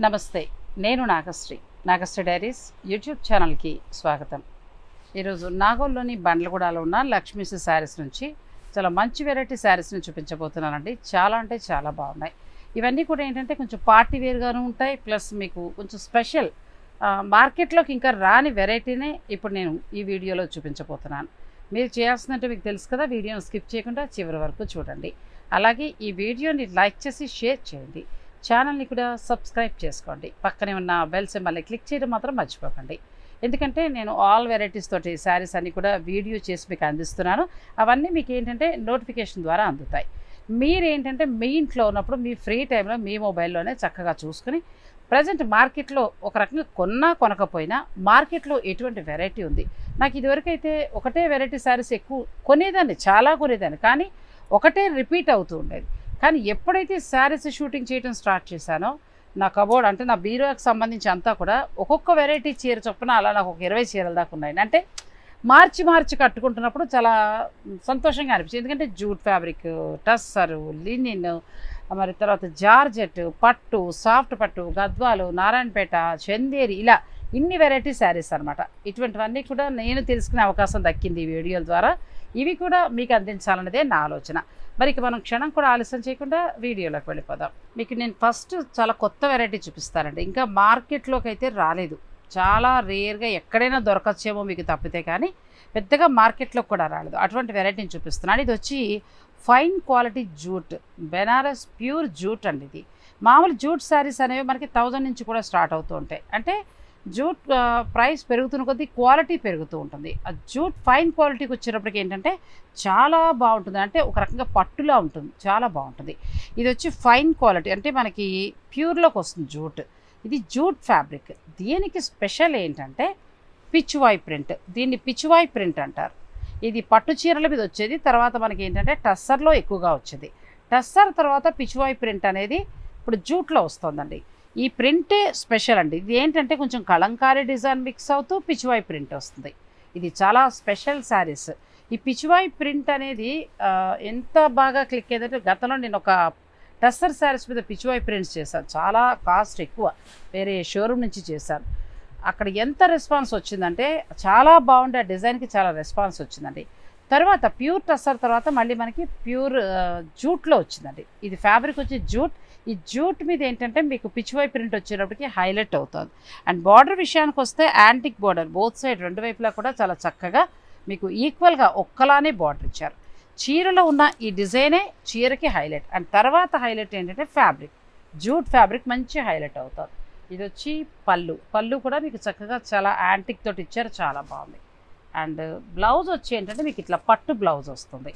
నమస్తే నేను Nagasri Nagasri diaries YouTube ఛానల్కి స్వాగతం ఈరోజు నాగోల్లోని బండ్లగూడలో ఉన్న లక్ష్మీస్ శారీస్ నుంచి చాలా మంచి వెరైటీ శారీస్ని చూపించబోతున్నానండి చాలా అంటే చాలా బాగున్నాయి ఇవన్నీ కూడా ఏంటంటే కొంచెం పార్టీ వేర్గాను ఉంటాయి ప్లస్ మీకు కొంచెం స్పెషల్ ఆ, మార్కెట్లోకి ఇంకా రాని వెరైటీనే ఇప్పుడు నేను ఈ వీడియోలో చూపించబోతున్నాను మీరు చేయాల్సిందంటే మీకు తెలుసు కదా వీడియోని స్కిప్ చేయకుండా చివరి వరకు చూడండి అలాగే ఈ వీడియోని లైక్ చేసి షేర్ చేయండి ఛానల్ని కూడా సబ్స్క్రైబ్ చేసుకోండి పక్కనే ఉన్న బెల్ సింబల్ని క్లిక్ చేయడం మాత్రం మర్చిపోకండి ఎందుకంటే నేను ఆల్ వెరైటీస్ తోటి శారీస్ అన్ని కూడా వీడియో చేసి మీకు అందిస్తున్నాను అవన్నీ మీకు ఏంటంటే నోటిఫికేషన్ ద్వారా అందుతాయి మీరు ఏంటంటే మీ ఇంట్లో ఉన్నప్పుడు మీ ఫ్రీ టైంలో మీ మొబైల్లోనే చక్కగా చూసుకుని ప్రజెంట్ మార్కెట్లో ఒక రకంగా కొన్నా కొనకపోయినా మార్కెట్లో ఎటువంటి వెరైటీ ఉంది నాకు ఇదివరకు అయితే ఒకటే వెరైటీ శారీస్ ఎక్కువ కొనేదాన్ని చాలా కొనేదాన్ని కానీ ఒకటే రిపీట్ అవుతూ ఉండేది కానీ ఎప్పుడైతే శారీస్ షూటింగ్ చేయడం స్టార్ట్ చేశానో నా కబోర్డ్ అంటే నా బీరోకి సంబంధించి అంతా కూడా ఒక్కొక్క వెరైటీ చీర చొప్పున అలా నాకు ఒక ఇరవై చీరల దాకా ఉన్నాయి అంటే మార్చి మార్చి కట్టుకుంటున్నప్పుడు చాలా సంతోషంగా అనిపించింది ఎందుకంటే జూట్ ఫ్యాబ్రిక్ టస్సరు లినిన్ మరి తర్వాత జార్జెట్ పట్టు సాఫ్ట్ పట్టు గద్వాలు నారాయణపేట చందేరి ఇలా ఇన్ని వెరైటీ శారీస్ అనమాట ఇటువంటివన్నీ కూడా నేను తెలుసుకునే అవకాశం దక్కింది ఈ వీడియోల ద్వారా ఇవి కూడా మీకు అందించాలన్నదే నా ఆలోచన మరి ఇక మనం క్షణం కూడా ఆలస్యం చేయకుండా వీడియోలోకి వెళ్ళిపోదాం మీకు నేను ఫస్ట్ చాలా కొత్త వెరైటీ చూపిస్తానండి ఇంకా మార్కెట్లోకి అయితే రాలేదు చాలా రేర్గా ఎక్కడైనా దొరకచ్చేమో మీకు తప్పితే కానీ పెద్దగా మార్కెట్లో కూడా రాలేదు అటువంటి వెరైటీని చూపిస్తున్నాను ఇది వచ్చి fine quality jute Benaras pure jute అండి ఇది మామూలు జూట్ శారీస్ అనేవి మనకి థౌజండ్ నుంచి కూడా స్టార్ట్ అవుతూ ఉంటాయి అంటే జూట్ ఆ, ప్రైస్ పెరుగుతున్న కొద్దీ క్వాలిటీ పెరుగుతూ ఉంటుంది ఆ జూట్ ఫైన్ క్వాలిటీకి వచ్చేటప్పటికి ఏంటంటే చాలా బాగుంటుంది అంటే ఒక రకంగా పట్టులా ఉంటుంది చాలా బాగుంటుంది ఇది వచ్చి ఫైన్ క్వాలిటీ అంటే మనకి ప్యూర్లోకి వస్తుంది జూట్ ఇది జూట్ ఫ్యాబ్రిక్ దీనికి స్పెషల్ ఏంటంటే పిచ్చువాయ్ ప్రింట్ దీన్ని పిచ్చువాయ్ ప్రింట్ అంటారు ఇది పట్టు చీరల మీద వచ్చేది తర్వాత మనకి ఏంటంటే టస్సర్లో ఎక్కువగా వచ్చేది టస్సర్ తర్వాత పిచ్చువాయ్ ప్రింట్ అనేది ఇప్పుడు జూట్లో వస్తుందండి ఈ ప్రింటే స్పెషల్ అండి ఇది ఏంటంటే కొంచెం కలంకారీ డిజైన్ మిక్స్ అవుతూ పిచ్చువాయ్ ప్రింట్ వస్తుంది ఇది చాలా స్పెషల్ శారీస్ ఈ పిచ్చువాయ్ ప్రింట్ అనేది ఆ, ఎంత బాగా క్లిక్ అయ్యేదంటే గతంలో నేను ఒక టస్సర్ శారీస్ మీద పిచ్చువాయ్ ప్రింట్స్ చేశాను చాలా కాస్ట్ ఎక్కువ వేరే షోరూమ్ నుంచి చేశాను అక్కడ ఎంత రెస్పాన్స్ వచ్చిందంటే చాలా బాగుండే ఆ డిజైన్కి చాలా రెస్పాన్స్ వచ్చిందండి తర్వాత ప్యూర్ టస్సర్ తర్వాత మళ్ళీ మనకి ప్యూర్ జూట్లో వచ్చిందండి ఇది ఫ్యాబ్రిక్ వచ్చి జూట్ ఈ జూట్ మీద ఏంటంటే మీకు పిచ్చివై ప్రింట్ వచ్చేటప్పటికి హైలైట్ అవుతుంది అండ్ బార్డర్ విషయానికి వస్తే యాంటిక్ బార్డర్ బోత్ సైడ్ రెండు వైపులా కూడా చాలా చక్కగా మీకు ఈక్వల్గా ఒక్కలానే బార్డర్ ఇచ్చారు చీరలో ఉన్న ఈ డిజైనే చీరకి హైలైట్ అండ్ తర్వాత హైలైట్ ఏంటంటే ఫ్యాబ్రిక్ జూట్ ఫ్యాబ్రిక్ మంచి హైలైట్ అవుతుంది ఇది వచ్చి పళ్ళు పళ్ళు కూడా మీకు చక్కగా చాలా యాంటిక్ తోటి ఇచ్చారు చాలా బాగుంది అండ్ బ్లౌజ్ వచ్చి ఏంటంటే మీకు ఇట్లా పట్టు బ్లౌజ్ వస్తుంది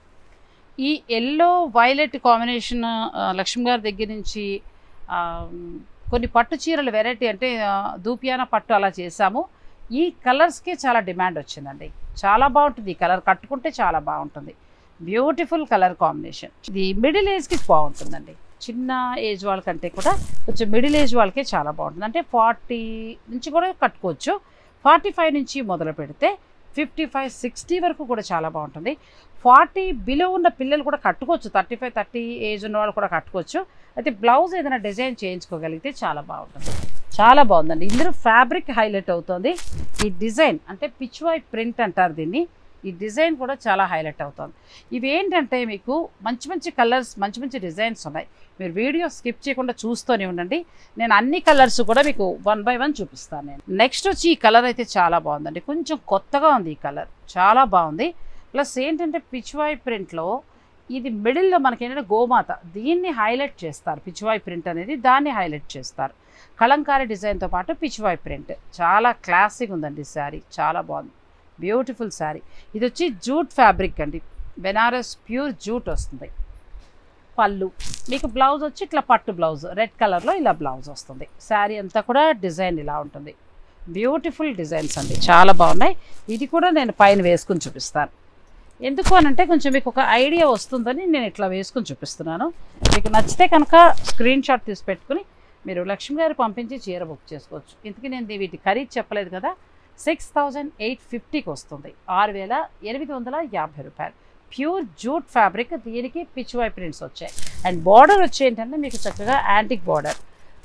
ఈ ఎల్లో వైలెట్ కాంబినేషన్ ఆ, లక్ష్మి గారి దగ్గర నుంచి ఆ, కొన్ని పట్టు చీరలు వెరైటీ అంటే ఆ, దూపియాన పట్టు అలా చేసాము ఈ కలర్స్కి చాలా డిమాండ్ వచ్చిందండి చాలా బాగుంటుంది ఈ కలర్ కట్టుకుంటే చాలా బాగుంటుంది బ్యూటిఫుల్ కలర్ కాంబినేషన్ ఇది మిడిల్ ఏజ్కి బాగుంటుందండి చిన్న ఏజ్ వాళ్ళకంటే కూడా కొంచెం మిడిల్ ఏజ్ వాళ్ళకే చాలా బాగుంటుంది అంటే ఫార్టీ నుంచి కూడా కట్టుకోవచ్చు ఫార్టీ ఫైవ్ నుంచి మొదలు పెడితే ఫిఫ్టీ ఫైవ్ సిక్స్టీ వరకు కూడా చాలా బాగుంటుంది ఫార్టీ బిలో ఉన్న పిల్లలు కూడా కట్టుకోవచ్చు థర్టీ ఫైవ్ థర్టీ ఏజ్ ఉన్న వాళ్ళు కూడా కట్టుకోవచ్చు అయితే బ్లౌజ్ ఏదైనా డిజైన్ చేయించుకోగలిగితే చాలా బాగుంటుంది చాలా బాగుందండి ఇందులో ఫ్యాబ్రిక్ హైలైట్ అవుతుంది ఈ డిజైన్ అంటే పిచ్వాయ్ ప్రింట్ అంటారు దీన్ని ఈ డిజైన్ కూడా చాలా హైలైట్ అవుతుంది ఇవి ఏంటంటే మీకు మంచి మంచి కలర్స్ మంచి మంచి డిజైన్స్ ఉన్నాయి మీరు వీడియో స్కిప్ చేయకుండా చూస్తూనే ఉండండి నేను అన్ని కలర్స్ కూడా మీకు వన్ బై వన్ చూపిస్తాను నేను నెక్స్ట్ వచ్చి ఈ కలర్ అయితే చాలా బాగుందండి కొంచెం కొత్తగా ఉంది ఈ కలర్ చాలా బాగుంది ప్లస్ ఏంటంటే పిచ్వాయ్ ప్రింట్లో ఇది మిడిల్లో మనకి ఏంటంటే గోమాత దీన్ని హైలైట్ చేస్తారు పిచ్వాయ్ ప్రింట్ అనేది దాన్ని హైలైట్ చేస్తారు కలంకారీ డిజైన్తో పాటు పిచ్వాయ్ ప్రింట్ చాలా క్లాసిక్ ఉందండి శారీ చాలా బాగుంది బ్యూటిఫుల్ శారీ ఇది వచ్చి జూట్ ఫ్యాబ్రిక్ అండి బెనారస్ ప్యూర్ జూట్ వస్తుంది పళ్ళు మీకు బ్లౌజ్ వచ్చి ఇట్లా పట్టు బ్లౌజ్ రెడ్ కలర్లో ఇలా బ్లౌజ్ వస్తుంది శారీ అంతా కూడా డిజైన్ ఇలా ఉంటుంది బ్యూటిఫుల్ డిజైన్స్ అండి చాలా బాగున్నాయి ఇది కూడా నేను పైన వేసుకుని చూపిస్తాను ఎందుకు అని అంటే కొంచెం మీకు ఒక ఐడియా వస్తుందని నేను ఇట్లా వేసుకుని చూపిస్తున్నాను మీకు నచ్చితే కనుక స్క్రీన్ షాట్ తీసి పెట్టుకుని మీరు లక్ష్మి గారు పంపించి చీర బుక్ చేసుకోవచ్చు ఇందుకే నేను దీ- వీటి ఖరీదు చెప్పలేదు కదా సిక్స్ థౌజండ్ ఎయిట్ ఫిఫ్టీకి వస్తుంది ఆరు వేల ఎనిమిది వందల యాభై రూపాయలు ప్యూర్ జూట్ ఫ్యాబ్రిక్ దీనికి పిచ్వాయ్ ప్రింట్స్ వచ్చాయి అండ్ బార్డర్ వచ్చి ఏంటంటే మీకు చక్కగా యాంటిక్ బార్డర్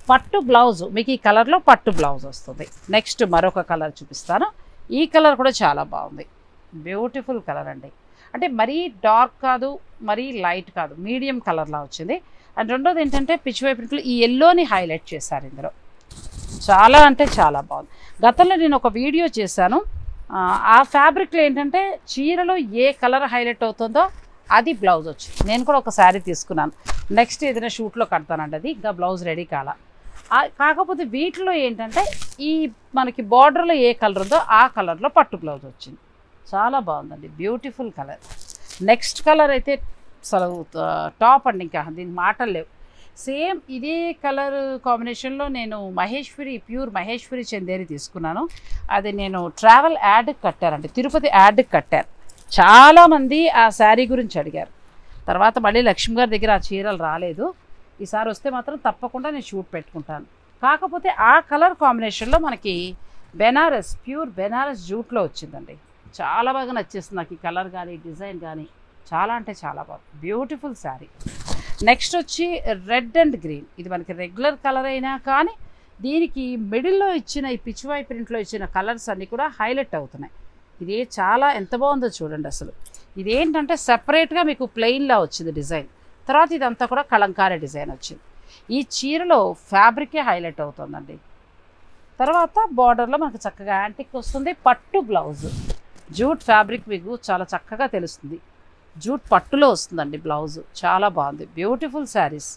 పట్టు బ్లౌజ్ మీకు ఈ కలర్లో పట్టు బ్లౌజ్ వస్తుంది నెక్స్ట్ మరొక కలర్ చూపిస్తాను ఈ కలర్ కూడా చాలా బాగుంది బ్యూటిఫుల్ కలర్ అండి అంటే మరీ డార్క్ కాదు మరీ లైట్ కాదు మీడియం కలర్లా వచ్చింది అండ్ రెండోది ఏంటంటే పిచ్చివై ప్రింట్లు ఈ ఎల్లోని హైలైట్ చేశారు ఇందులో చాలా అంటే చాలా బాగుంది గతంలో నేను ఒక వీడియో చేశాను ఆ, ఆ ఫ్యాబ్రిక్లో ఏంటంటే చీరలో ఏ కలర్ హైలైట్ అవుతుందో అది బ్లౌజ్ వచ్చింది నేను కూడా ఒక శారీ తీసుకున్నాను నెక్స్ట్ ఏదైనా షూట్లో కడతానండి అది ఇంకా బ్లౌజ్ రెడీ కాల ఆ, కాకపోతే వీటిలో ఏంటంటే ఈ మనకి బార్డర్లో ఏ కలర్ ఉందో ఆ కలర్లో పట్టు బ్లౌజ్ వచ్చింది చాలా బాగుందండి బ్యూటిఫుల్ కలర్ నెక్స్ట్ కలర్ అయితే అసలు ఆ, టాప్ అండి ఇంకా దీనికి మాటలు లేవు సేమ్ ఇదే కలర్ కాంబినేషన్లో నేను మహేశ్వరి ప్యూర్ మహేశ్వరి చందేరి తీసుకున్నాను అది నేను ట్రావెల్ యాడ్కి కట్టారండి తిరుపతి యాడ్కి కట్టారు చాలామంది ఆ శారీ గురించి అడిగారు తర్వాత మళ్ళీ లక్ష్మి గారి దగ్గర ఆ చీరలు రాలేదు ఈసారి వస్తే మాత్రం తప్పకుండా నేను షూట్ పెట్టుకుంటాను కాకపోతే ఆ కలర్ కాంబినేషన్లో మనకి బెనారస్ ప్యూర్ బెనారస్ జూట్లో వచ్చిందండి చాలా బాగా నచ్చేస్తుంది నాకు ఈ కలర్ కానీ డిజైన్ కానీ చాలా అంటే చాలా బాగుంది బ్యూటిఫుల్ శారీ నెక్స్ట్ వచ్చి రెడ్ అండ్ గ్రీన్ ఇది మనకి రెగ్యులర్ కలర్ అయినా కానీ దీనికి మిడిల్లో ఇచ్చిన ఈ పిచ్చివాయి ప్రింట్లో ఇచ్చిన కలర్స్ అన్నీ కూడా హైలైట్ అవుతున్నాయి ఇది చాలా ఎంత బాగుందో చూడండి అసలు ఇది ఏంటంటే సెపరేట్గా మీకు ప్లెయిన్లా వచ్చింది డిజైన్ తర్వాత ఇదంతా కూడా కలంకారీ డిజైన్ వచ్చింది ఈ చీరలో ఫ్యాబ్రికే హైలైట్ అవుతుందండి తర్వాత బార్డర్లో మనకు చక్కగా యాంటిక్ వస్తుంది పట్టు బ్లౌజ్ జూట్ ఫ్యాబ్రిక్ మీకు చాలా చక్కగా తెలుస్తుంది జూట్ పట్టులో వస్తుందండి బ్లౌజ్ చాలా బాగుంది బ్యూటిఫుల్ శారీస్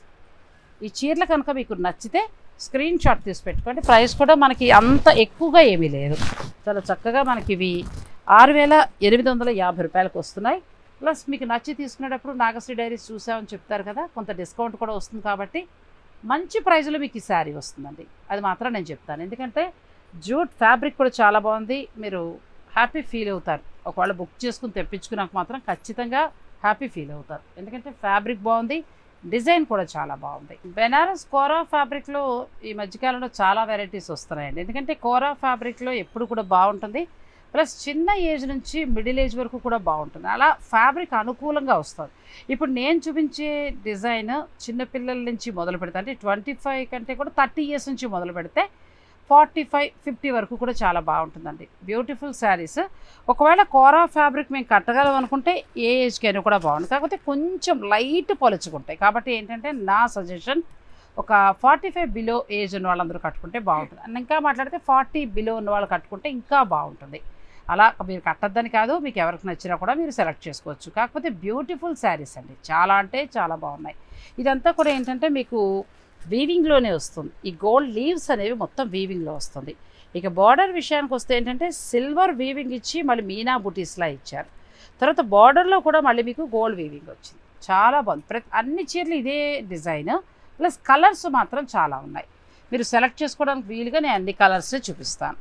ఈ చీరలు కనుక మీకు నచ్చితే స్క్రీన్ షాట్ తీసి పెట్టుకోండి ప్రైస్ కూడా మనకి అంత ఎక్కువగా ఏమీ లేదు చాలా చక్కగా మనకి ఇవి ఆరు వేల ఎనిమిది వందల యాభై రూపాయలకు వస్తున్నాయి ప్లస్ మీకు నచ్చి తీసుకునేటప్పుడు నాగశ్రీ డైరీస్ చూసామని చెప్తారు కదా కొంత డిస్కౌంట్ కూడా వస్తుంది కాబట్టి మంచి ప్రైజ్లో మీకు ఈ శారీ వస్తుందండి అది మాత్రం నేను చెప్తాను ఎందుకంటే జూట్ ఫ్యాబ్రిక్ కూడా చాలా బాగుంది మీరు హ్యాపీ ఫీల్ అవుతారు ఒకవేళ బుక్ చేసుకుని తెప్పించుకున్నాక మాత్రం ఖచ్చితంగా హ్యాపీ ఫీల్ అవుతారు ఎందుకంటే ఫ్యాబ్రిక్ బాగుంది డిజైన్ కూడా చాలా బాగుంది బెనారస్ కోరా ఫ్యాబ్రిక్లో ఈ మధ్యకాలంలో చాలా వెరైటీస్ వస్తున్నాయండి ఎందుకంటే కోరా ఫ్యాబ్రిక్లో ఎప్పుడు కూడా బాగుంటుంది ప్లస్ చిన్న ఏజ్ నుంచి మిడిల్ ఏజ్ వరకు కూడా బాగుంటుంది అలా ఫ్యాబ్రిక్ అనుకూలంగా వస్తుంది ఇప్పుడు నేను చూపించే డిజైన్ చిన్నపిల్లల నుంచి మొదలు పెడితే అంటే ట్వంటీ ఫైవ్ కంటే కూడా థర్టీ ఇయర్స్ నుంచి మొదలు పెడితే ఫార్టీ ఫైవ్ ఫిఫ్టీ వరకు కూడా చాలా బాగుంటుందండి బ్యూటిఫుల్ శారీస్ ఒకవేళ కోరా ఫ్యాబ్రిక్ మేము కట్టగలం అనుకుంటే ఏ ఏజ్కైనా కూడా బాగుంటుంది కాకపోతే కొంచెం లైట్ పొలుచుకుంటాయి కాబట్టి ఏంటంటే నా సజెషన్ ఒక ఫార్టీ ఫైవ్ బిలో ఏజ్ ఉన్న వాళ్ళందరూ కట్టుకుంటే బాగుంటుంది అండ్ ఇంకా మాట్లాడితే ఫార్టీ బిలో ఉన్న వాళ్ళు కట్టుకుంటే ఇంకా బాగుంటుంది అలా మీరు కట్టద్దని కాదు మీకు ఎవరికి నచ్చినా కూడా మీరు సెలెక్ట్ చేసుకోవచ్చు కాకపోతే బ్యూటిఫుల్ శారీస్ అండి చాలా అంటే చాలా బాగున్నాయి ఇదంతా కూడా ఏంటంటే మీకు వీవింగ్లోనే వస్తుంది ఈ గోల్డ్ లీవ్స్ అనేవి మొత్తం వీవింగ్లో వస్తుంది ఇక బార్డర్ విషయానికి వస్తే ఏంటంటే సిల్వర్ వీవింగ్ ఇచ్చి మళ్ళీ మీనా బుటీస్లా ఇచ్చారు తర్వాత బార్డర్లో కూడా మళ్ళీ మీకు గోల్డ్ వీవింగ్ వచ్చింది చాలా బాగుంది ప్రతి అన్ని చీరలు ఇదే డిజైన్ ప్లస్ కలర్స్ మాత్రం చాలా ఉన్నాయి మీరు సెలెక్ట్ చేసుకోవడానికి వీలుగా నేను అన్ని కలర్స్ని చూపిస్తాను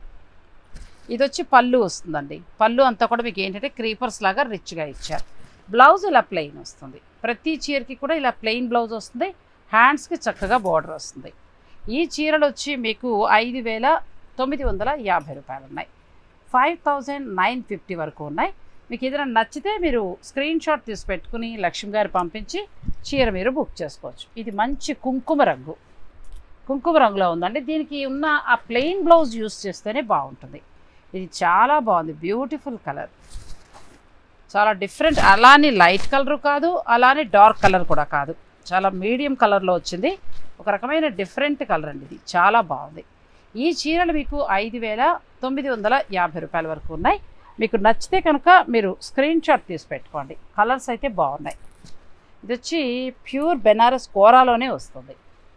ఇది వచ్చి పళ్ళు వస్తుందండి పళ్ళు అంతా కూడా మీకు ఏంటంటే క్రీపర్స్ లాగా రిచ్గా ఇచ్చారు బ్లౌజ్ ఇలా ప్లెయిన్ వస్తుంది ప్రతి చీరకి కూడా ఇలా ప్లెయిన్ బ్లౌజ్ వస్తుంది హ్యాండ్స్కి చక్కగా బార్డర్ వస్తుంది ఈ చీరలు వచ్చి మీకు ఐదు వేల తొమ్మిది వందల యాభై రూపాయలు ఉన్నాయి ఫైవ్ థౌజండ్ నైన్ ఫిఫ్టీ వరకు ఉన్నాయి మీకు ఏదైనా నచ్చితే మీరు స్క్రీన్ షాట్ తీసి పెట్టుకుని లక్ష్మి గారు పంపించి చీర మీరు బుక్ చేసుకోవచ్చు ఇది మంచి కుంకుమ రంగు కుంకుమ రంగులో ఉందండి దీనికి ఉన్న ఆ ప్లెయిన్ బ్లౌజ్ యూస్ చేస్తేనే బాగుంటుంది ఇది చాలా బాగుంది బ్యూటిఫుల్ కలర్ చాలా డిఫరెంట్ అలానే లైట్ కలర్ కాదు అలానే డార్క్ కలర్ కూడా కాదు చాలా మీడియం కలర్లో వచ్చింది ఒక రకమైన డిఫరెంట్ కలర్ అండి ఇది చాలా బాగుంది ఈ చీరలు మీకు ఐదు వేల తొమ్మిది వందల యాభై రూపాయల వరకు ఉన్నాయి మీకు నచ్చితే కనుక మీరు స్క్రీన్ షాట్ తీసి పెట్టుకోండి కలర్స్ అయితే బాగున్నాయి ఇది వచ్చి ప్యూర్ బెనారస్ కోరాలోనే వస్తుంది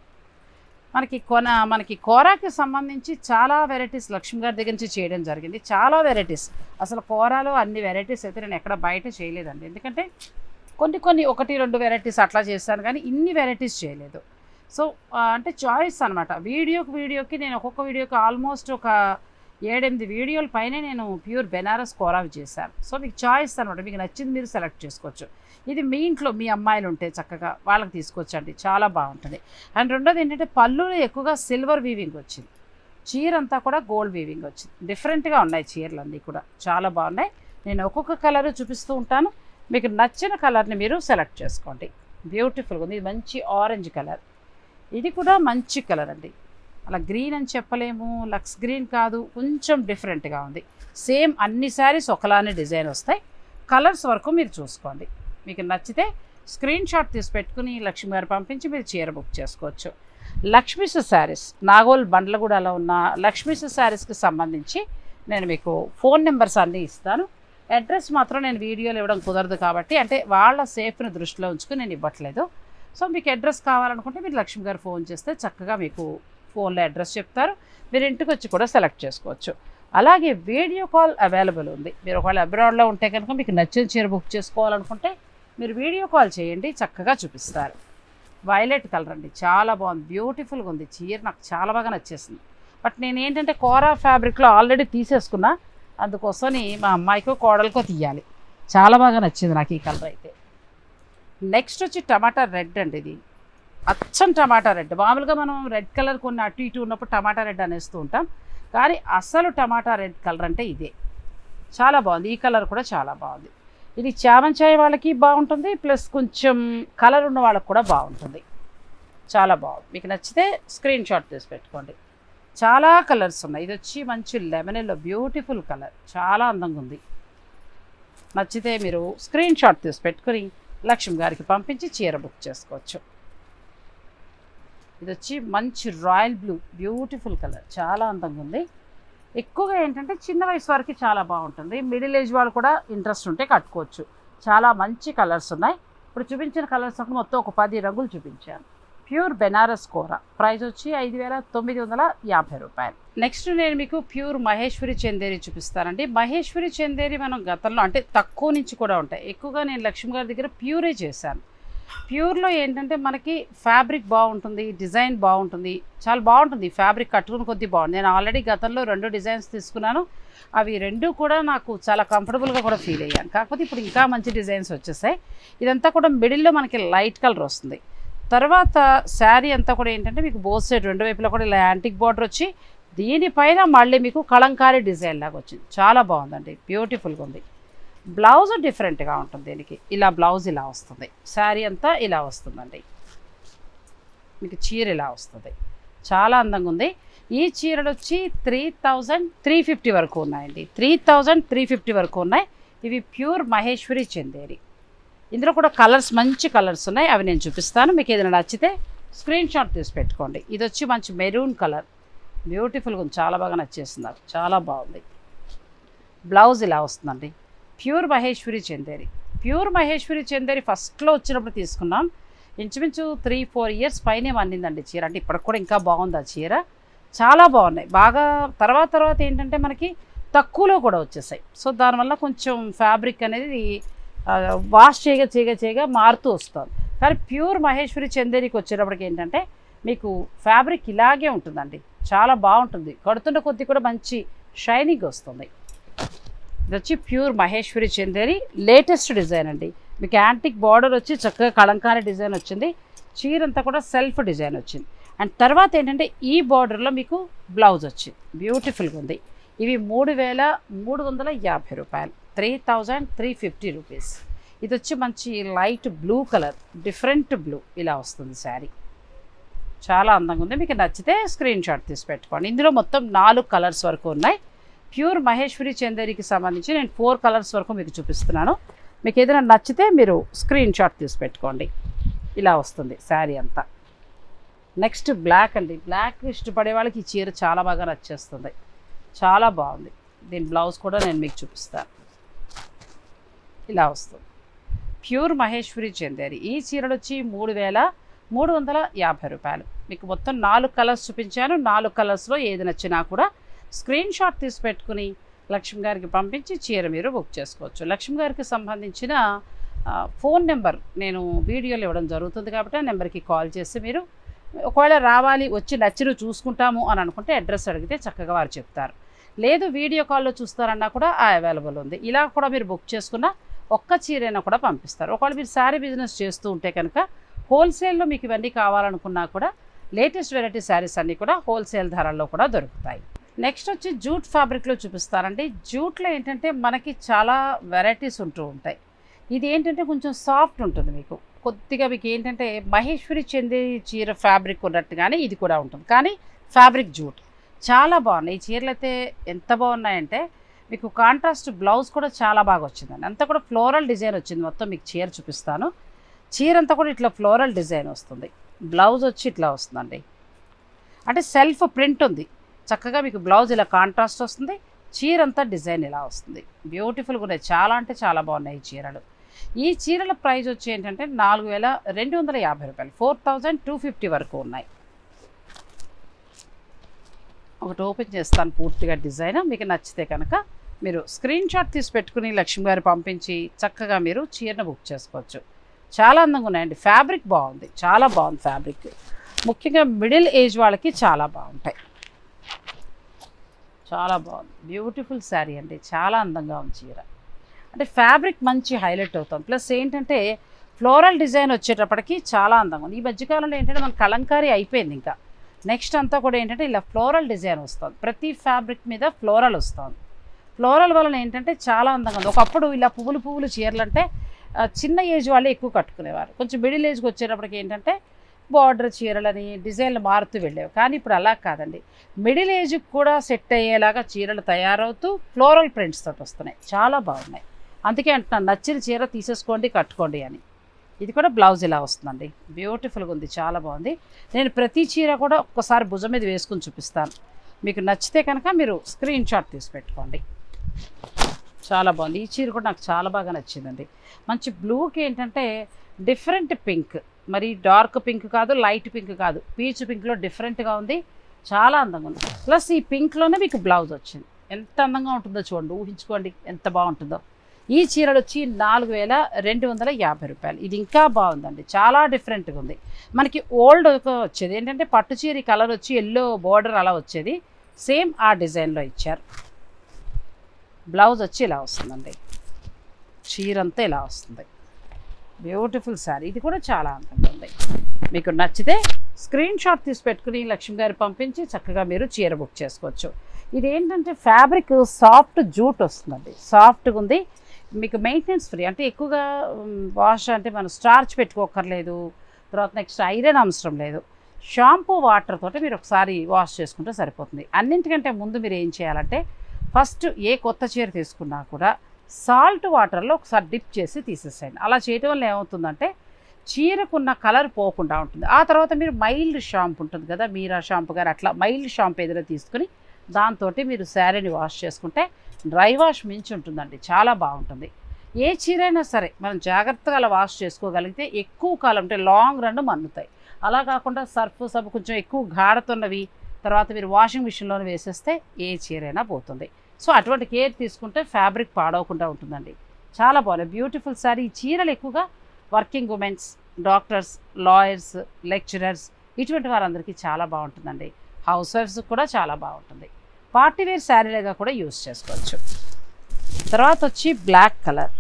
మనకి కొన మనకి కోరాకి సంబంధించి చాలా వెరైటీస్ లక్ష్మి గారి దగ్గర నుంచి చేయడం జరిగింది చాలా వెరైటీస్ అసలు కోరాలో అన్ని వెరైటీస్ అయితే నేను ఎక్కడ బయట చేయలేదండి ఎందుకంటే కొన్ని కొన్ని ఒకటి రెండు వెరైటీస్ అట్లా చేస్తాను కానీ ఇన్ని వెరైటీస్ చేయలేదు సో ఆ, అంటే చాయిస్ అనమాట వీడియోకి వీడియోకి నేను ఒక్కొక్క వీడియోకి ఆల్మోస్ట్ ఒక ఏడెనిమిది వీడియోల పైనే నేను ప్యూర్ బెనారస్ కోరావి చేశాను సో మీకు చాయిస్ అనమాట మీకు నచ్చింది మీరు సెలెక్ట్ చేసుకోవచ్చు ఇది మీ ఇంట్లో మీ అమ్మాయిలు ఉంటే చక్కగా వాళ్ళకి తీసుకొచ్చండి చాలా బాగుంటుంది అండ్ రెండోది ఏంటంటే పళ్ళులో ఎక్కువగా సిల్వర్ వీవింగ్ వచ్చింది చీర అంతా కూడా గోల్డ్ వీవింగ్ వచ్చింది డిఫరెంట్గా ఉన్నాయి చీరలు అన్నీ కూడా చాలా బాగున్నాయి నేను ఒక్కొక్క కలర్ చూపిస్తూ ఉంటాను మీకు నచ్చిన కలర్ని మీరు సెలెక్ట్ చేసుకోండి బ్యూటిఫుల్గా ఉంది ఇది మంచి ఆరెంజ్ కలర్ ఇది కూడా మంచి కలర్ అండి అలా గ్రీన్ అని చెప్పలేము లక్స్ గ్రీన్ కాదు కొంచెం డిఫరెంట్గా ఉంది సేమ్ అన్ని శారీస్ ఒకలానే డిజైన్ వస్తాయి కలర్స్ వరకు మీరు చూసుకోండి మీకు నచ్చితే స్క్రీన్ షాట్ తీసి పెట్టుకుని లక్ష్మి గారు పంపించి మీరు చీర బుక్ చేసుకోవచ్చు లక్ష్మీస్ శారీస్ నాగోల్ బండ్లగూడలో ఉన్న లక్ష్మీస్ శారీస్కి సంబంధించి నేను మీకు ఫోన్ నెంబర్స్ అన్నీ ఇస్తాను అడ్రస్ మాత్రం నేను వీడియోలు ఇవ్వడం కుదరదు కాబట్టి అంటే వాళ్ళ సేఫ్ని దృష్టిలో ఉంచుకుని నేను ఇవ్వట్లేదు సో మీకు అడ్రస్ కావాలనుకుంటే మీరు లక్ష్మి గారు ఫోన్ చేస్తే చక్కగా మీకు ఫోన్లో అడ్రస్ చెప్తారు మీరు ఇంటికి వచ్చి కూడా సెలెక్ట్ చేసుకోవచ్చు అలాగే వీడియో కాల్ అవైలబుల్ ఉంది మీరు ఒకవేళ అబ్రాడ్లో ఉంటే కనుక మీకు నచ్చిన చీర బుక్ చేసుకోవాలనుకుంటే మీరు వీడియో కాల్ చేయండి చక్కగా చూపిస్తారు వైలెట్ కలర్ అండి చాలా బాగుంది బ్యూటిఫుల్గా ఉంది చీర నాకు చాలా బాగా నచ్చేసింది బట్ నేను ఏంటంటే కోరా ఫ్యాబ్రిక్లో ఆల్రెడీ తీసేసుకున్నా అందుకోసమని మా అమ్మాయికో కోడలకో తీయాలి చాలా బాగా నచ్చింది నాకు ఈ కలర్ అయితే నెక్స్ట్ వచ్చి టమాటా రెడ్ అండి ఇది అచ్చం టమాటా రెడ్ మామూలుగా మనం రెడ్ కలర్ కొన్ని అటు ఇటు ఉన్నప్పుడు టమాటా రెడ్ అనేస్తూ ఉంటాం కానీ అసలు టమాటా రెడ్ కలర్ అంటే ఇదే చాలా బాగుంది ఈ కలర్ కూడా చాలా బాగుంది ఇది చామంచాయ వాళ్ళకి బాగుంటుంది ప్లస్ కొంచెం కలర్ ఉన్న వాళ్ళకి కూడా బాగుంటుంది చాలా బాగుంది మీకు నచ్చితే స్క్రీన్ షాట్ తీసి పెట్టుకోండి చాలా కలర్స్ ఉన్నాయి ఇది వచ్చి మంచి లెమనెల్లో బ్యూటిఫుల్ కలర్ చాలా అందంగా ఉంది నచ్చితే మీరు స్క్రీన్ షాట్ తీసి పెట్టుకుని లక్ష్మి గారికి పంపించి చీర బుక్ చేసుకోవచ్చు ఇది వచ్చి మంచి రాయల్ బ్లూ బ్యూటిఫుల్ కలర్ చాలా అందంగా ఉంది ఎక్కువగా ఏంటంటే చిన్న వయసు వారికి చాలా బాగుంటుంది మిడిల్ ఏజ్ వాళ్ళు కూడా ఇంట్రెస్ట్ ఉంటే కట్టుకోవచ్చు చాలా మంచి కలర్స్ ఉన్నాయి ఇప్పుడు చూపించిన కలర్స్ మొత్తం ఒక పది రంగులు చూపించాను ప్యూర్ బెనారస్ కూర ప్రైస్ వచ్చి ఐదు వేల తొమ్మిది వందల యాభై రూపాయలు నెక్స్ట్ నేను మీకు ప్యూర్ మహేశ్వరి చందేరి చూపిస్తానండి మహేశ్వరి చందేరి మనం గతంలో అంటే తక్కువ నుంచి కూడా ఉంటాయి ఎక్కువగా నేను లక్ష్మి గారి దగ్గర ప్యూరే చేశాను ప్యూర్లో ఏంటంటే మనకి ఫ్యాబ్రిక్ బాగుంటుంది డిజైన్ బాగుంటుంది చాలా బాగుంటుంది ఫ్యాబ్రిక్ కట్టుకుని కొద్దీ బాగుంది నేను ఆల్రెడీ గతంలో రెండు డిజైన్స్ తీసుకున్నాను అవి రెండు కూడా నాకు చాలా కంఫర్టబుల్గా కూడా ఫీల్ అయ్యాను కాకపోతే ఇప్పుడు ఇంకా మంచి డిజైన్స్ వచ్చేసాయి ఇదంతా కూడా మిడిల్లో మనకి లైట్ కలర్ వస్తుంది తర్వాత శారీ అంతా కూడా ఏంటంటే మీకు బోత్ సైడ్ రెండు వైపులా కూడా ఇలా యాంటిక్ బార్డర్ వచ్చి దీనిపైన మళ్ళీ మీకు కలంకారీ డిజైన్ లాగా వచ్చింది చాలా బాగుందండి బ్యూటిఫుల్గా ఉంది బ్లౌజ్ డిఫరెంట్గా ఉంటుంది దీనికి ఇలా బ్లౌజ్ ఇలా వస్తుంది శారీ అంతా ఇలా వస్తుందండి మీకు చీర ఇలా వస్తుంది చాలా అందంగా ఉంది ఈ చీరలు వచ్చి త్రీ థౌజండ్ త్రీ ఫిఫ్టీ వరకు ఉన్నాయండి త్రీ థౌజండ్ త్రీ ఫిఫ్టీ వరకు ఉన్నాయి ఇవి ప్యూర్ మహేశ్వరి చందేరి ఇందులో కూడా కలర్స్ మంచి కలర్స్ ఉన్నాయి అవి నేను చూపిస్తాను మీకు ఏదైనా నచ్చితే స్క్రీన్ షాట్ తీసి పెట్టుకోండి ఇది వచ్చి మంచి మెరూన్ కలర్ బ్యూటిఫుల్గా ఉంది చాలా బాగా నచ్చేస్తుంది నాకు చాలా బాగుంది బ్లౌజ్ ఇలా వస్తుందండి ప్యూర్ మహేశ్వరి చందేరి ప్యూర్ మహేశ్వరి చందేరి ఫస్ట్లో వచ్చినప్పుడు తీసుకున్నాం ఇంచుమించు త్రీ ఫోర్ ఇయర్స్ పైనే వండిందండి చీర అంటే ఇప్పటికి కూడా ఇంకా బాగుంది ఆ చీర చాలా బాగున్నాయి బాగా తర్వాత తర్వాత ఏంటంటే మనకి తక్కువలో కూడా వచ్చేసాయి సో దానివల్ల కొంచెం ఫ్యాబ్రిక్ అనేది ఆ, వాష్ చేయగా చేయగా చేయగా మారుతూ వస్తుంది కానీ ప్యూర్ మహేశ్వరి చందేరికి వచ్చేటప్పటికి ఏంటంటే మీకు ఫ్యాబ్రిక్ ఇలాగే ఉంటుందండి చాలా బాగుంటుంది కడుతున్న కొద్దీ కూడా మంచి షైనింగ్ వస్తుంది ఇది వచ్చి pure Maheshwari Chanderi latest design అండి మీకు యాంటిక్ బార్డర్ వచ్చి చక్కగా కలంకారీ డిజైన్ వచ్చింది చీర అంతా కూడా సెల్ఫ్ డిజైన్ వచ్చింది అండ్ తర్వాత ఏంటంటే ఈ బార్డర్లో మీకు బ్లౌజ్ వచ్చింది బ్యూటిఫుల్గా ఉంది ఇవి మూడు వేల మూడు వందల యాభై రూపాయలు three thousand three fifty rupees ఇది వచ్చి మంచి light blue colour different blue ఇలా వస్తుంది శారీ చాలా అందంగా ఉంది మీకు నచ్చితే స్క్రీన్ షాట్ తీసి పెట్టుకోండి ఇందులో మొత్తం నాలుగు కలర్స్ వరకు ఉన్నాయి ప్యూర్ మహేశ్వరి చందేరికి సంబంధించి నేను ఫోర్ కలర్స్ వరకు మీకు చూపిస్తున్నాను మీకు ఏదైనా నచ్చితే మీరు స్క్రీన్ షాట్ తీసి పెట్టుకోండి ఇలా వస్తుంది శారీ అంతా నెక్స్ట్ బ్లాక్ అండి బ్లాక్ ఇష్టపడే వాళ్ళకి ఈ చీర చాలా బాగా నచ్చేస్తుంది చాలా బాగుంది దీని బ్లౌజ్ కూడా నేను మీకు చూపిస్తాను ఇలా వస్తుంది ప్యూర్ మహేశ్వరి చందేరి ఈ చీరలు వచ్చి మూడు వేల మూడు వందల యాభై రూపాయలు మీకు మొత్తం నాలుగు కలర్స్ చూపించాను నాలుగు కలర్స్లో ఏది నచ్చినా కూడా స్క్రీన్ షాట్ తీసి పెట్టుకుని లక్ష్మి గారికి పంపించి చీర మీరు బుక్ చేసుకోవచ్చు లక్ష్మి గారికి సంబంధించిన ఆ, ఫోన్ నెంబర్ నేను వీడియోలో ఇవ్వడం జరుగుతుంది కాబట్టి ఆ నెంబర్కి కాల్ చేసి మీరు ఒకవేళ రావాలి వచ్చి నచ్చినవి చూసుకుంటాము అని అనుకుంటే అడ్రస్ అడిగితే చక్కగా వారు చెప్తారు లేదు వీడియో కాల్లో చూస్తారన్నా కూడా ఆ అవైలబుల్ ఉంది ఇలా కూడా మీరు బుక్ చేసుకున్న ఒక్క చీరైనా కూడా పంపిస్తారు ఒకవేళ మీరు శారీ బిజినెస్ చేస్తూ ఉంటే కనుక హోల్సేల్లో మీకు ఇవన్నీ కావాలనుకున్నా కూడా లేటెస్ట్ వెరైటీ శారీస్ అన్నీ కూడా హోల్సేల్ ధరల్లో కూడా దొరుకుతాయి నెక్స్ట్ వచ్చి జూట్ ఫ్యాబ్రిక్లో చూపిస్తారండి జూట్లో ఏంటంటే మనకి చాలా వెరైటీస్ ఉంటూ ఉంటాయి ఇది ఏంటంటే కొంచెం సాఫ్ట్ ఉంటుంది మీకు కొద్దిగా మీకు ఏంటంటే మహేశ్వరి చెంది చీర ఫ్యాబ్రిక్ ఉన్నట్టుగానే ఇది కూడా ఉంటుంది కానీ ఫ్యాబ్రిక్ జూట్ చాలా బాగున్నాయి ఈ చీరలు అయితే ఎంత బాగున్నాయంటే మీకు కాంట్రాస్ట్ బ్లౌజ్ కూడా చాలా బాగా వచ్చిందండి అంతా కూడా ఫ్లోరల్ డిజైన్ వచ్చింది మొత్తం మీకు చీర చూపిస్తాను చీర అంతా కూడా ఇట్లా ఫ్లోరల్ డిజైన్ వస్తుంది బ్లౌజ్ వచ్చి ఇట్లా వస్తుందండి అంటే సెల్ఫ్ ప్రింట్ ఉంది చక్కగా మీకు బ్లౌజ్ ఇలా కాంట్రాస్ట్ వస్తుంది చీర అంతా డిజైన్ ఇలా వస్తుంది బ్యూటిఫుల్గా ఉన్నాయి చాలా అంటే చాలా బాగున్నాయి ఈ చీరలు ఈ చీరల ప్రైస్ వచ్చి ఏంటంటే నాలుగు వేల రెండు వందల యాభై రూపాయలు ఫోర్ థౌజండ్ టూ ఫిఫ్టీ వరకు ఉన్నాయి ఒకటి ఓపెన్ చేస్తాను పూర్తిగా డిజైన్ మీకు నచ్చితే కనుక మీరు స్క్రీన్ షాట్ తీసి పెట్టుకుని లక్ష్మి గారు పంపించి చక్కగా మీరు చీరను బుక్ చేసుకోవచ్చు చాలా అందంగా ఉన్నాయండి ఫ్యాబ్రిక్ బాగుంది చాలా బాగుంది ఫ్యాబ్రిక్ ముఖ్యంగా మిడిల్ ఏజ్ వాళ్ళకి చాలా బాగుంటాయి చాలా బాగుంది బ్యూటిఫుల్ శారీ అండి చాలా అందంగా ఉంది చీర అంటే ఫ్యాబ్రిక్ మంచి హైలైట్ అవుతుంది ప్లస్ ఏంటంటే ఫ్లోరల్ డిజైన్ వచ్చేటప్పటికి చాలా అందంగా ఉంది ఈ మధ్యకాలంలో ఏంటంటే మన కలంకారీ అయిపోయింది ఇంకా నెక్స్ట్ అంతా కూడా ఏంటంటే ఇలా ఫ్లోరల్ డిజైన్ వస్తుంది ప్రతి ఫ్యాబ్రిక్ మీద ఫ్లోరల్ వస్తుంది ఫ్లోరల్ వలన ఏంటంటే చాలా అందంగా ఉంది ఒకప్పుడు ఇలా పువ్వులు పువ్వులు చీరలు అంటే ఆ, చిన్న ఏజ్ వాళ్ళు ఎక్కువ కట్టుకునేవారు కొంచెం మిడిల్ ఏజ్కి వచ్చేటప్పటికి ఏంటంటే బార్డర్ చీరలని డిజైన్లు మారుతూ వెళ్ళేవి కానీ ఇప్పుడు అలా కాదండి మిడిల్ ఏజ్కి కూడా సెట్ అయ్యేలాగా చీరలు తయారవుతూ ఫ్లోరల్ ప్రింట్స్ తోటి వస్తున్నాయి చాలా బాగున్నాయి అందుకే అంటున్నాను నచ్చిన చీర తీసేసుకోండి కట్టుకోండి అని ఇది కూడా బ్లౌజ్ ఇలా వస్తుందండి బ్యూటిఫుల్గా ఉంది చాలా బాగుంది నేను ప్రతి చీర కూడా ఒక్కసారి భుజం మీద వేసుకుని చూపిస్తాను మీకు నచ్చితే కనుక మీరు స్క్రీన్ షాట్ తీసి పెట్టుకోండి చాలా బాగుంది ఈ చీర కూడా నాకు చాలా బాగా నచ్చిందండి మంచి బ్లూకి ఏంటంటే డిఫరెంట్ పింక్ మరి డార్క్ పింక్ కాదు లైట్ పింక్ కాదు పీచ్ పింక్లో డిఫరెంట్గా ఉంది చాలా అందంగా ఉంది ప్లస్ ఈ పింక్లోనే మీకు బ్లౌజ్ వచ్చింది ఎంత అందంగా ఉంటుందో చూడండి ఊహించుకోండి ఎంత బాగుంటుందో ఈ చీరలు వచ్చి నాలుగు వేల రెండు వందల యాభై రూపాయలు ఇది ఇంకా బాగుందండి చాలా డిఫరెంట్గా ఉంది మనకి ఓల్డ్ వచ్చేది ఏంటంటే పట్టు చీర ఈ కలర్ వచ్చి ఎల్లో బోర్డర్ అలా వచ్చేది సేమ్ ఆ డిజైన్లో ఇచ్చారు బ్లౌజ్ వచ్చి ఇలా వస్తుందండి చీర అంతా ఇలా వస్తుంది బ్యూటిఫుల్ శారీ ఇది కూడా చాలా అందంగా ఉంది మీకు నచ్చితే స్క్రీన్ షాట్ తీసి పెట్టుకుని లక్ష్మి గారు పంపించి చక్కగా మీరు చీర బుక్ చేసుకోవచ్చు ఇది ఏంటంటే ఫ్యాబ్రిక్ సాఫ్ట్ జూట్ వస్తుందండి సాఫ్ట్గా ఉంది మీకు మెయింటెనెన్స్ ఫ్రీ అంటే ఎక్కువగా వాష్ అంటే మనం స్టార్చ్ పెట్టుకోకర్లేదు తర్వాత నెక్స్ట్ ఐరన్ అవసరం లేదు షాంపూ వాటర్ తోటి మీరు ఒకసారి వాష్ చేసుకుంటే సరిపోతుంది అన్నింటికంటే ముందు మీరు ఏం చేయాలంటే ఫస్ట్ ఏ కొత్త చీర తీసుకున్నా కూడా సాల్ట్ వాటర్లో ఒకసారి డిప్ చేసి తీసేసేయండి అలా చేయడం వల్ల ఏమవుతుందంటే చీరకున్న కలర్ పోకుండా ఉంటుంది ఆ తర్వాత మీరు మైల్డ్ షాంపూ ఉంటుంది కదా మీరా షాంపూ గారు అట్లా మైల్డ్ షాంపూ ఏదైనా తీసుకుని దాంతో మీరు శారీని వాష్ చేసుకుంటే డ్రై వాష్ మించి ఉంటుందండి చాలా బాగుంటుంది ఏ చీరైనా సరే మనం జాగ్రత్తగా అలా వాష్ చేసుకోగలిగితే ఎక్కువ కాలం అంటే లాంగ్ రన్ మన్నుతాయి అలా కాకుండా సర్ఫ్ సబ్ కొంచెం ఎక్కువ గాఢతున్నవి తర్వాత మీరు వాషింగ్ మిషన్లోనే వేసేస్తే ఏ చీరైనా పోతుంది సో అటువంటి కేర్ తీసుకుంటే ఫ్యాబ్రిక్ పాడవకుండా ఉంటుందండి చాలా బాగున్నాయి బ్యూటిఫుల్ సారీ ఈ చీరలు ఎక్కువగా working womens doctors lawyers lecturers ఇటువంటి వారందరికీ చాలా బాగుంటుందండి హౌస్ వైఫ్స్ కూడా చాలా బాగుంటుంది పార్టీ వేర్ శారీలుగా కూడా యూస్ చేసుకోవచ్చు తర్వాత వచ్చి బ్లాక్ కలర్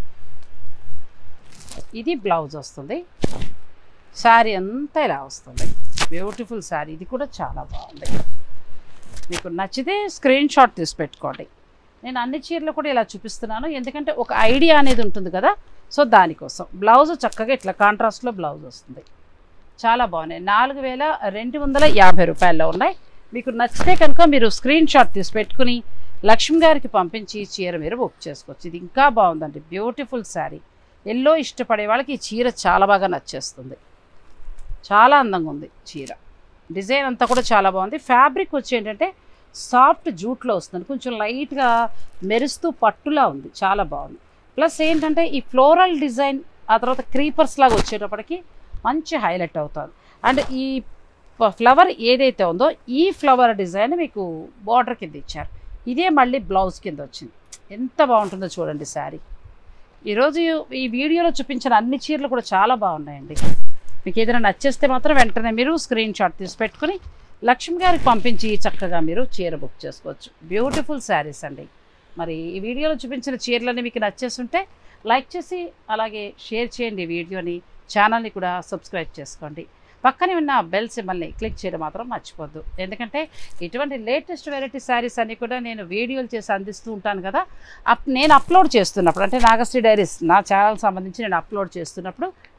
ఇది బ్లౌజ్ వస్తుంది శారీ అంతా ఇలా వస్తుంది బ్యూటిఫుల్ శారీ ఇది కూడా చాలా బాగుంది మీకు నచ్చితే స్క్రీన్ షాట్ తీసి పెట్టుకోండి నేను అన్ని చీరలు కూడా ఇలా చూపిస్తున్నాను ఎందుకంటే ఒక ఐడియా అనేది ఉంటుంది కదా సో దానికోసం బ్లౌజ్ చక్కగా ఇట్లా కాంట్రాస్ట్లో బ్లౌజ్ వస్తుంది చాలా బాగున్నాయి నాలుగు వేల రెండు వందల యాభై రూపాయల్లో ఉన్నాయి మీకు నచ్చితే కనుక మీరు స్క్రీన్ షాట్ తీసి పెట్టుకుని లక్ష్మి గారికి పంపించి ఈ చీర మీరు బుక్ చేసుకోవచ్చు ఇది ఇంకా బాగుందండి బ్యూటిఫుల్ శారీ ఎల్లో ఇష్టపడే వాళ్ళకి ఈ చీర చాలా బాగా నచ్చేస్తుంది చాలా అందంగా ఉంది చీర డిజైన్ అంతా కూడా చాలా బాగుంది ఫ్యాబ్రిక్ వచ్చి ఏంటంటే సాఫ్ట్ జూట్లో వస్తుంది కొంచెం లైట్గా మెరుస్తూ పట్టులా ఉంది చాలా బాగుంది ప్లస్ ఏంటంటే ఈ ఫ్లోరల్ డిజైన్ ఆ తర్వాత క్రీపర్స్ లాగా వచ్చేటప్పటికి మంచి హైలైట్ అవుతుంది అండ్ ఈ ఫ్లవర్ ఏదైతే ఉందో ఈ ఫ్లవర్ డిజైన్ మీకు బార్డర్ కింద ఇచ్చారు ఇదే మళ్ళీ బ్లౌజ్ కింద వచ్చింది ఎంత బాగుంటుందో చూడండి శారీ ఈరోజు ఈ వీడియోలో చూపించిన అన్ని చీరలు కూడా చాలా బాగున్నాయండి మీకు ఏదైనా నచ్చేస్తే మాత్రం వెంటనే మీరు స్క్రీన్ షాట్ తీసి పెట్టుకుని లక్ష్మి గారికి పంపించి చక్కగా మీరు చీర బుక్ చేసుకోవచ్చు బ్యూటిఫుల్ శారీస్ అండి మరి ఈ వీడియోలో చూపించిన చీరలన్నీ మీకు నచ్చేస్తుంటే లైక్ చేసి అలాగే షేర్ చేయండి ఈ వీడియోని ఛానల్ని కూడా సబ్స్క్రైబ్ చేసుకోండి పక్కనే ఉన్న బెల్ సింబల్ని క్లిక్ చేయడం మాత్రం మర్చిపోద్దు ఎందుకంటే ఇటువంటి లేటెస్ట్ వెరైటీ శారీస్ అన్నీ కూడా నేను వీడియోలు చేసి అందిస్తూ ఉంటాను కదా అప్ నేను అప్లోడ్ చేస్తున్నప్పుడు అంటే నాగశ్రీ డైరీస్ నా ఛానల్ సంబంధించి నేను అప్లోడ్ చేస్తున్నప్పుడు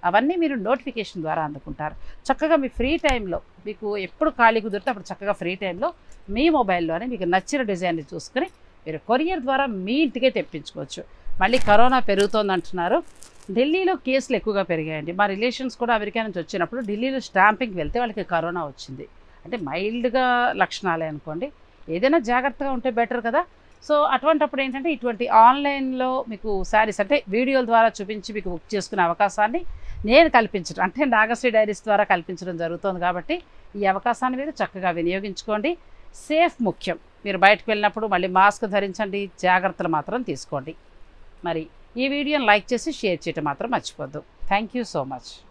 అవన్నీ మీరు నోటిఫికేషన్ ద్వారా అందుకుంటారు చక్కగా మీ ఫ్రీ టైంలో మీకు ఎప్పుడు ఖాళీ కుదిరితే అప్పుడు చక్కగా ఫ్రీ టైంలో మీ మొబైల్లోనే మీకు నచ్చిన డిజైన్ని చూసుకొని మీరు కొరియర్ ద్వారా మీ ఇంటికే తెప్పించుకోవచ్చు మళ్ళీ కరోనా పెరుగుతోంది అంటున్నారు ఢిల్లీలో కేసులు ఎక్కువగా పెరిగాయండి మా రిలేషన్స్ కూడా అమెరికా నుంచి వచ్చినప్పుడు ఢిల్లీలో స్టాంపింగ్కి వెళ్తే వాళ్ళకి కరోనా వచ్చింది అంటే మైల్డ్గా లక్షణాలే అనుకోండి ఏదైనా జాగ్రత్తగా ఉంటే బెటర్ కదా సో అటువంటప్పుడు ఏంటంటే ఇటువంటి ఆన్లైన్లో మీకు శారీస్ అంటే వీడియోల ద్వారా చూపించి మీకు బుక్ చేసుకునే అవకాశాన్ని నేను కల్పించడం అంటే నాగశ్రీ డైరీస్ ద్వారా కల్పించడం జరుగుతుంది కాబట్టి ఈ అవకాశాన్ని మీరు చక్కగా వినియోగించుకోండి సేఫ్ ముఖ్యం మీరు బయటకు వెళ్ళినప్పుడు మళ్ళీ మాస్క్ ధరించండి జాగ్రత్తలు మాత్రం తీసుకోండి మరి ఈ వీడియోని లైక్ చేసి షేర్ చేయటం మాత్రం మర్చిపోద్దు థ్యాంక్ యూ సో మచ్